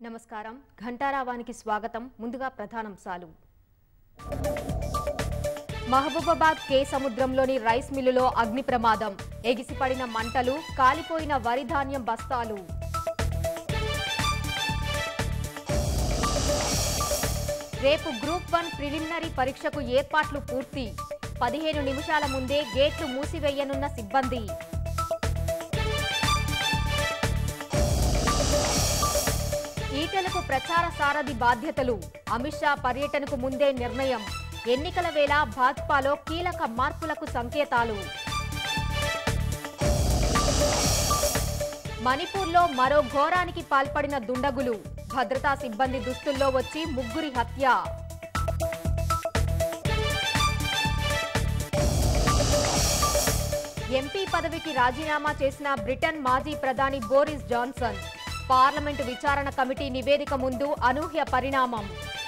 నమస్కారం ఘంటారావానికి స్వాగతం ముందుగా ప్రధానాంశాలు మహబూబాబాద్ కే సముద్రంలోని రైస్ మిల్లులో అగ్ని ప్రమాదం ఎగిసిపడిన మంటలు కాలిపోయిన వరి ధాన్యం బస్తాలు రేపు గ్రూప్ వన్ ప్రిలిమినరీ పరీక్షకు ఏర్పాట్లు పూర్తి పదిహేను నిమిషాల ముందే గేట్లు మూసివేయనున్న సిబ్బంది ఈటెలకు ప్రచార సారథి బాధ్యతలు అమిత్ షా పర్యటనకు ముందే నిర్ణయం ఎన్నికల వేళ భాజపాలో కీలక మార్పులకు సంకేతాలు మణిపూర్లో మరో ఘోరానికి పాల్పడిన దుండగులు భద్రతా సిబ్బంది దుస్తుల్లో వచ్చి ముగ్గురి హత్య ఎంపీ పదవికి రాజీనామా చేసిన బ్రిటన్ మాజీ ప్రధాని బోరిస్ జాన్సన్ పార్లమెంటు విచారణ కమిటీ నివేదిక ముందు అనూహ్య పరిణామం